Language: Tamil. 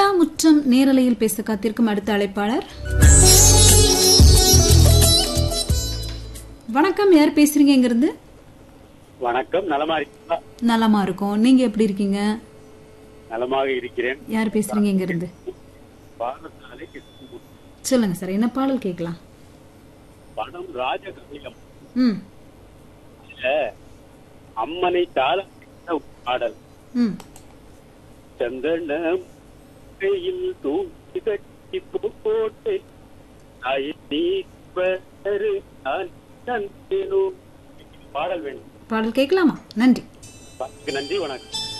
நிலா முற்றம் நேரலையில் பேச காத்திருக்கும் அடுத்த அழைப்பாளர் வணக்கம் யார் பேசுறீங்க இங்கிருந்து வணக்கம் நலமா இருக்கீங்களா நலமா இருக்கும் நீங்க எப்படி இருக்கீங்க நலமாக இருக்கிறேன் யார் பேசுறீங்க இங்கிருந்து பாரசாலை கிருஷ்ணமூர்த்தி. சொல்லுங்க சார் என்ன பாடல் கேட்கலாம் படம் ராஜகலியம் ம் அம்மனை தாள பாடல் ம் சந்தனம் கையில் தூக்கி கட்டி பூ போட்டு தாயை நீ வரு நான் தந்தேனோ. பாடல் வேண்டும் பாடல் கேட்கலாமா நன்றி நன்றி வணக்கம்